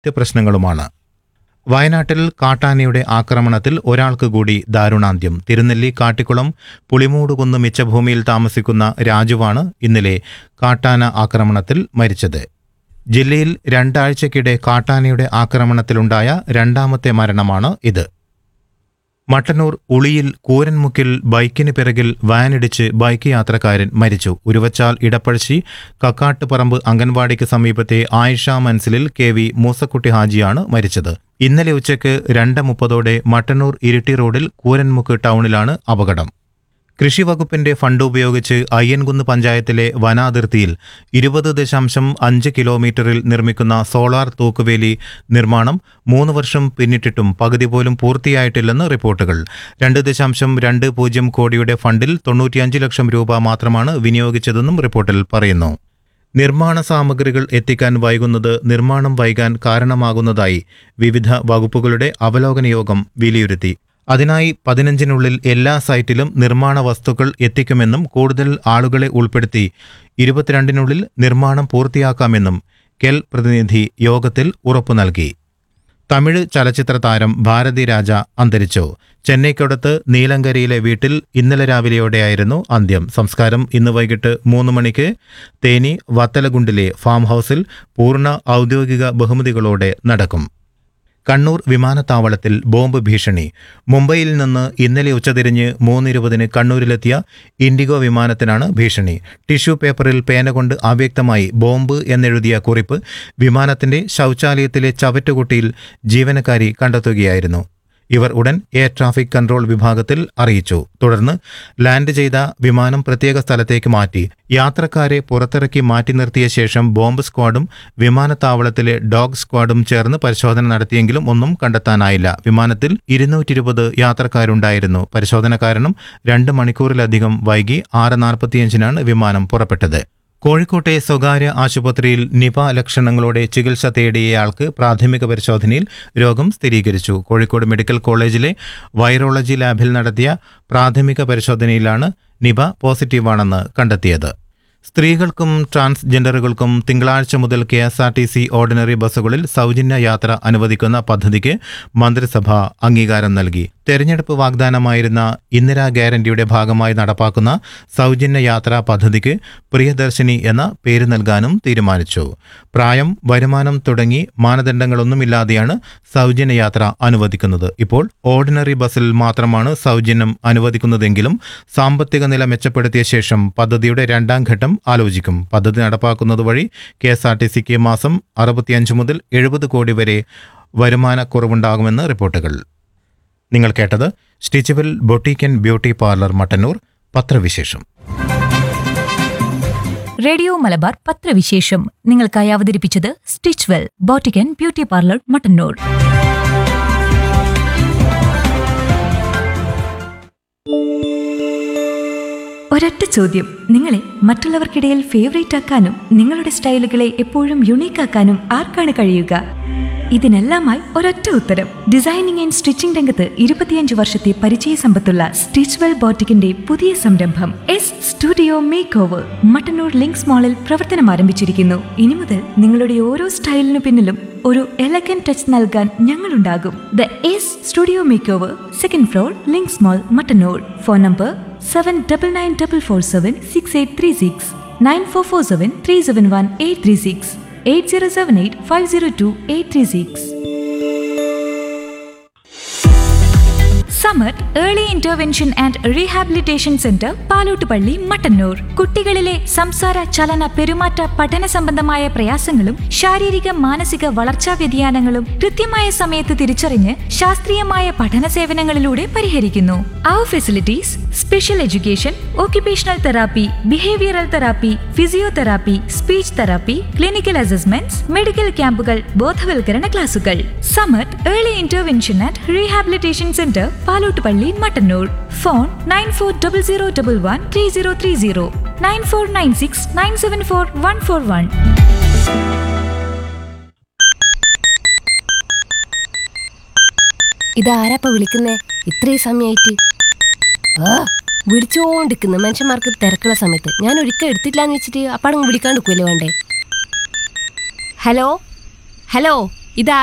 പ്രശ്നങ്ങളുമാണ് വയനാട്ടിൽ കാട്ടാനയുടെ ആക്രമണത്തിൽ ഒരാൾക്ക് കൂടി ദാരുണാന്ത്യം തിരുനെല്ലി കാട്ടിക്കുളം പുളിമൂടുകുന്ന് മിച്ചഭൂമിയിൽ താമസിക്കുന്ന രാജുവാണ് ഇന്നലെ കാട്ടാന ആക്രമണത്തിൽ മരിച്ചത് ജില്ലയിൽ രണ്ടാഴ്ചക്കിടെ കാട്ടാനയുടെ ആക്രമണത്തിലുണ്ടായ രണ്ടാമത്തെ മരണമാണ് ഇത് മട്ടന്നൂർ ഉളിയിൽ കൂരൻമുക്കിൽ ബൈക്കിന് പിറകിൽ വാനിടിച്ച് ബൈക്ക് യാത്രക്കാരൻ മരിച്ചു ഉരുവച്ചാൽ ഇടപ്പഴശ്ശി കക്കാട്ടുപറമ്പ് അംഗൻവാടിക്ക് സമീപത്തെ ആയിഷ മൻസിലിൽ കെ വി മൂസക്കുട്ടി ഹാജിയാണ് മരിച്ചത് ഇന്നലെ ഉച്ചയ്ക്ക് രണ്ട് മുപ്പതോടെ മട്ടന്നൂർ ഇരിട്ടി റോഡിൽ കൂരൻമുക്ക് ടൗണിലാണ് അപകടം കൃഷി വകുപ്പിന്റെ ഫണ്ട് ഉപയോഗിച്ച് അയ്യൻകുന്ന് പഞ്ചായത്തിലെ വനാതിർത്തിയിൽ ഇരുപത് ദശാംശം അഞ്ച് കിലോമീറ്ററിൽ നിർമ്മിക്കുന്ന സോളാർ തൂക്കുവേലി നിർമ്മാണം മൂന്ന് വർഷം പിന്നിട്ടിട്ടും പകുതി പോലും പൂർത്തിയായിട്ടില്ലെന്ന് റിപ്പോർട്ടുകൾ രണ്ട് ദശാംശം രണ്ട് പൂജ്യം കോടിയുടെ ഫണ്ടിൽ തൊണ്ണൂറ്റിയഞ്ച് ലക്ഷം രൂപ മാത്രമാണ് വിനിയോഗിച്ചതെന്നും റിപ്പോർട്ടിൽ പറയുന്നു നിർമ്മാണ സാമഗ്രികൾ എത്തിക്കാൻ വൈകുന്നത് നിർമ്മാണം വൈകാൻ കാരണമാകുന്നതായി വിവിധ വകുപ്പുകളുടെ അവലോകന യോഗം വിലയിരുത്തി അതിനായി പതിനഞ്ചിനുള്ളിൽ എല്ലാ സൈറ്റിലും നിർമ്മാണ വസ്തുക്കൾ എത്തിക്കുമെന്നും കൂടുതൽ ആളുകളെ ഉൾപ്പെടുത്തി ഇരുപത്തിരണ്ടിനുള്ളിൽ നിർമ്മാണം പൂർത്തിയാക്കാമെന്നും കെൽ പ്രതിനിധി യോഗത്തിൽ ഉറപ്പു നൽകി തമിഴ് ചലച്ചിത്ര താരം ഭാരതി രാജ അന്തരിച്ചു ചെന്നൈക്കടുത്ത് നീലങ്കരയിലെ വീട്ടിൽ ഇന്നലെ രാവിലെയോടെയായിരുന്നു അന്ത്യം സംസ്കാരം ഇന്ന് വൈകിട്ട് മൂന്ന് മണിക്ക് തേനി വത്തലകുണ്ടിലെ ഫാം ഹൗസിൽ പൂർണ്ണ ഔദ്യോഗിക ബഹുമതികളോടെ നടക്കും കണ്ണൂർ വിമാനത്താവളത്തിൽ ബോംബ് ഭീഷണി മുംബൈയിൽ നിന്ന് ഇന്നലെ ഉച്ചതിരിഞ്ഞ് മൂന്നിരുപതിന് കണ്ണൂരിലെത്തിയ ഇൻഡിഗോ വിമാനത്തിനാണ് ഭീഷണി ടിഷ്യൂ പേപ്പറിൽ പേന കൊണ്ട് അവ്യക്തമായി ബോംബ് എന്നെഴുതിയ കുറിപ്പ് വിമാനത്തിന്റെ ശൗചാലയത്തിലെ ചവറ്റുകുട്ടിയിൽ ജീവനക്കാരി കണ്ടെത്തുകയായിരുന്നു ഇവർ ഉടൻ എയർ ട്രാഫിക് കൺട്രോൾ വിഭാഗത്തിൽ അറിയിച്ചു തുടർന്ന് ലാൻഡ് ചെയ്ത വിമാനം പ്രത്യേക സ്ഥലത്തേക്ക് മാറ്റി യാത്രക്കാരെ പുറത്തിറക്കി മാറ്റി നിർത്തിയ ശേഷം ബോംബ് സ്ക്വാഡും വിമാനത്താവളത്തിലെ ഡോഗ് സ്ക്വാഡും ചേർന്ന് പരിശോധന നടത്തിയെങ്കിലും ഒന്നും കണ്ടെത്താനായില്ല വിമാനത്തിൽ ഇരുന്നൂറ്റി ഇരുപത് യാത്രക്കാരുണ്ടായിരുന്നു പരിശോധന കാരണം രണ്ട് മണിക്കൂറിലധികം വൈകി ആറ് നാൽപ്പത്തിയഞ്ചിനാണ് വിമാനം പുറപ്പെട്ടത് കോഴിക്കോട്ടെ സ്വകാര്യ ആശുപത്രിയിൽ നിപ ലക്ഷണങ്ങളോടെ ചികിത്സ തേടിയയാൾക്ക് പ്രാഥമിക പരിശോധനയിൽ രോഗം സ്ഥിരീകരിച്ചു കോഴിക്കോട് മെഡിക്കൽ കോളേജിലെ വൈറോളജി ലാബിൽ നടത്തിയ പ്രാഥമിക പരിശോധനയിലാണ് നിപ പോസിറ്റീവാണെന്ന് കണ്ടെത്തിയത് സ്ത്രീകൾക്കും ട്രാൻസ്ജെൻഡറുകൾക്കും തിങ്കളാഴ്ച മുതൽ K S R T C ordinary ബസ്സുകളിൽ സൗജന്യ യാത്ര അനുവദിക്കുന്ന പദ്ധതിക്ക് മന്ത്രിസഭ അംഗീകാരം നൽകി തെരഞ്ഞെടുപ്പ് വാഗ്ദാനമായിരുന്ന ഇന്ദിരാ ഗ്യാരണ്ടിയുടെ ഭാഗമായി നടപ്പാക്കുന്ന സൗജന്യ യാത്രാ പദ്ധതിക്ക് പ്രിയദർശിനി എന്ന പേര് നൽകാനും തീരുമാനിച്ചു പ്രായം വരുമാനം തുടങ്ങി മാനദണ്ഡങ്ങളൊന്നുമില്ലാതെയാണ് സൗജന്യ യാത്ര അനുവദിക്കുന്നത് ഇപ്പോൾ ഓർഡിനറി ബസ്സിൽ മാത്രമാണ് സൗജന്യം അനുവദിക്കുന്നതെങ്കിലും സാമ്പത്തിക നില മെച്ചപ്പെടുത്തിയ ശേഷം പദ്ധതിയുടെ രണ്ടാം ഘട്ടം ആലോചിക്കും പദ്ധതി നടപ്പാക്കുന്നത് വഴി കെ എസ് ആർ ടി സിക്ക് മാസം അറുപത്തിയഞ്ച് മുതൽ എഴുപത് കോടി വരെ വരുമാന കുറവുണ്ടാകുമെന്ന് റിപ്പോർട്ടുകൾ നിങ്ങൾ കേട്ടത് Stitchwell boutique and beauty parlour Mattannur പത്രവിശേഷം റേഡിയോ മലബാർ പത്രവിശേഷം നിങ്ങൾക്കായി അവതരിപ്പിച്ചത് Stitchwell boutique and beauty parlour Mattannur ഒരൊറ്റ ചോദ്യം നിങ്ങളെ മറ്റുള്ളവർക്കിടയിൽ ഫേവറേറ്റ് ആക്കാനും നിങ്ങളുടെ സ്റ്റൈലുകളെ എപ്പോഴും യുണീക്ക് ആക്കാനും ആർക്കാണ് കഴിയുക ഇതിനെല്ലാമായി ഒരൊറ്റ ഉത്തരം ഡിസൈനിങ് ആൻഡ് സ്റ്റിച്ചിംഗ് രംഗത്ത് ഇരുപത്തിയഞ്ച് വർഷത്തെ പരിചയ സമ്പത്തുള്ള സ്റ്റിച്ച്വെൽ ബോട്ടിക്കിന്റെ പുതിയ സംരംഭം S studio makeover Mattannur Links മാളിൽ പ്രവർത്തനം ആരംഭിച്ചിരിക്കുന്നു ഇനി മുതൽ നിങ്ങളുടെ ഓരോ സ്റ്റൈലിനു പിന്നിലും ഒരു എലഗൻ ടച്ച് നൽകാൻ ഞങ്ങളുണ്ടാകും the S studio makeover second floor Links mall Mattannur phone number seven double nine double four seven six eight three six nine four four seven three seven one eight three six eight zero seven eight five zero two eight three six Samar early intervention and rehabilitation centre Palottupalli Mattannur കുട്ടികളിലെ സംസാര ചലന പെരുമാറ്റ പഠന സംബന്ധമായ പ്രയാസങ്ങളും ശാരീരിക മാനസിക വളർച്ചാ വ്യതിയാനങ്ങളും കൃത്യമായ സമയത്ത് തിരിച്ചറിഞ്ഞ് ശാസ്ത്രീയമായ പഠന സേവനങ്ങളിലൂടെ പരിഹരിക്കുന്നു അവർ facilities special education occupational therapy behavioural therapy physiotherapy speech therapy clinical assessments medical ക്യാമ്പുകൾ ബോധവൽക്കരണ ക്ലാസുകൾ Samath early intervention and rehabilitation centre Palottupalli Mattannur phone nine four double zero double one three zero three zero nine four nine six nine seven four one four one ഇതാരാപ്പ വിളിക്കുന്നേ ഇത്രയും സമയായിട്ട് ആ വിളിച്ചോണ്ടിരിക്കുന്നു മനുഷ്യന്മാർക്ക് തിരക്കുള്ള സമയത്ത് ഞാൻ ഒരിക്കൽ എടുത്തിട്ടില്ലാന്ന് വെച്ചിട്ട് അപ്പാടങ്ങ് വിളിക്കാണ്ടിരിക്കുമല്ലോ വേണ്ടേ ഹലോ ഹലോ ഇത്